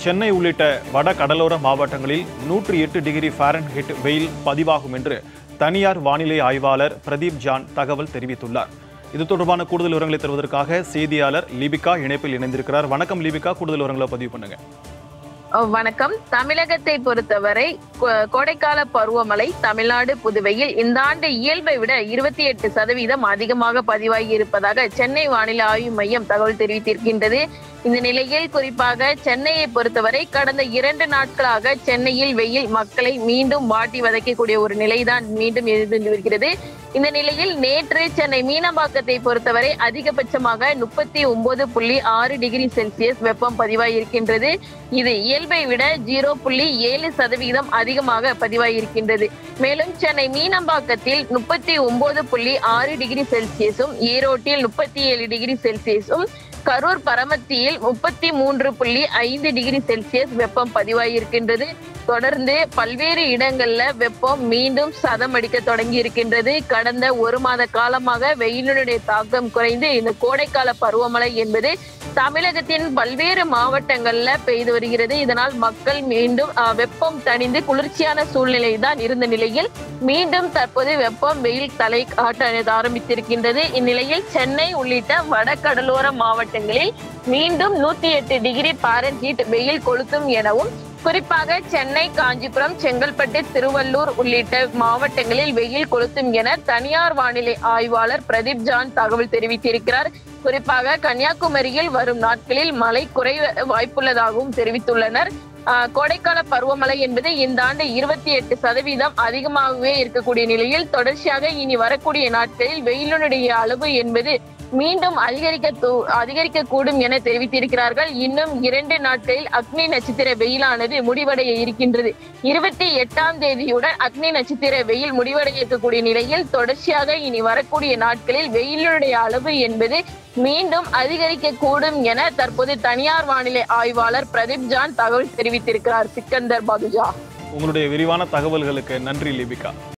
சென்னை உள்ளிட்ட வட கடலோர மாவட்டங்களில் நூற்றி எட்டு டிகிரி ஃபாரன்ஹீட் வெயில் பதிவாகும் என்று தனியார் வானிலை ஆய்வாளர் பிரதீப் ஜான் தகவல் தெரிவித்துள்ளார் இது தொடர்பான கூடுதல் விவரங்களை தருவதற்காக செய்தியாளர் லிபிகா இணைப்பில் இணைந்திருக்கிறார் வணக்கம் லிபிகா கூடுதல் விவரங்களை பதிவு பண்ணுங்க அஹ் வணக்கம் தமிழகத்தை பொறுத்தவரை கொ- கோடைக்கால பருவமழை தமிழ்நாடு புதுவையில் இந்த ஆண்டு இயல்பை விட இருபத்தி எட்டு சதவீதம் அதிகமாக பதிவாகி இருப்பதாக சென்னை வானிலை ஆய்வு மையம் தகவல் தெரிவித்திருக்கின்றது இந்த நிலையில் குறிப்பாக சென்னையை பொறுத்தவரை கடந்த இரண்டு நாட்களாக சென்னையில் வெயில் மக்களை மீண்டும் வாட்டி வதைக்கக்கூடிய ஒரு நிலைதான் மீண்டும் இருந்து வருகிறது இந்த நிலையில் நேற்று சென்னை மீனம்பாக்கத்தை பொறுத்தவரை அதிகபட்சமாக முப்பத்தி ஒன்பது புள்ளி ஆறு டிகிரி செல்சியஸ் வெப்பம் பதிவாகியிருக்கின்றது இது இயல்பை விட ஜீரோ புள்ளி ஏழு சதவீதம் அதிகமாக பதிவாகியிருக்கின்றது மேலும் சென்னை மீனம்பாக்கத்தில் முப்பத்தி ஒன்பது புள்ளி ஆறு டிகிரி செல்சியஸும் ஈரோட்டில் முப்பத்தி ஏழு டிகிரி செல்சியஸும் கரூர் பரமத்தியில் முப்பத்தி மூன்று புள்ளி ஐந்து டிகிரி செல்சியஸ் வெப்பம் பதிவாகியிருக்கின்றது தொடர்ந்து பல்வேறு இடங்கள்ல வெப்பம் மீண்டும் சதம் அடிக்க தொடங்கி இருக்கின்றது கடந்த ஒரு மாத காலமாக வெயிலினுடைய தாக்கம் குறைந்து இந்த கோடைக்கால பருவமழை என்பது தமிழகத்தின் பல்வேறு மாவட்டங்கள்ல பெய்து வருகிறது இதனால் மக்கள் மீண்டும் அஹ், வெப்பம் தணிந்து குளிர்ச்சியான சூழ்நிலை தான் இருந்த நிலையில் மீண்டும் தற்போது வெப்பம் வெயில் தலை காட்ட ஆரம்பித்திருக்கின்றது இந்நிலையில் சென்னை உள்ளிட்ட வடகடலோர மாவட்டங்களில் மீண்டும் நூத்தி எட்டு டிகிரி பாரன்ஹீட் வெயில் கொளுத்தும் எனவும் குறிப்பாக சென்னை காஞ்சிபுரம் செங்கல்பட்டு திருவள்ளூர் உள்ளிட்ட மாவட்டங்களில் வெயில் கொளுத்தும் என தனியார் வானிலை ஆய்வாளர் பிரதீப் ஜான் தகவல் தெரிவித்திருக்கிறார் குறிப்பாக கன்னியாகுமரியில் வரும் நாட்களில் மழை குறைய வாய்ப்புள்ளதாகவும் தெரிவித்துள்ளனர் ஆஹ் கோடைக்கால பருவமழை என்பது இந்த ஆண்டு இருபத்தி எட்டு சதவீதம் அதிகமாகவே இருக்கக்கூடிய நிலையில் தொடர்ச்சியாக இனி வரக்கூடிய நாட்களில் வெயிலினுடைய அளவு என்பது மீண்டும் அதிகரிக்க தூ- அதிகரிக்க கூடும் என தெரிவித்திருக்கிறார்கள் இன்னும் இரண்டு நாட்களில் அக்னி நட்சத்திர வெயிலானது முடிவடைய இருக்கின்றது இருபத்தி எட்டாம் தேதியுடன் அக்னி நட்சத்திர வெயில் முடிவடைய இருக்கக்கூடிய நிலையில் தொடர்ச்சியாக இனி வரக்கூடிய நாட்களில் வெயிலுடைய அளவு என்பது மீண்டும் அதிகரிக்க கூடும் என தற்போது தனியார் வானிலை ஆய்வாளர் பிரதீப் ஜான் தகவல் தெரிவித்திருக்கிறார் சிக்கந்தர் பாதுஜா உங்களுடைய விரிவான தகவல்களுக்கு நன்றி லிபிகா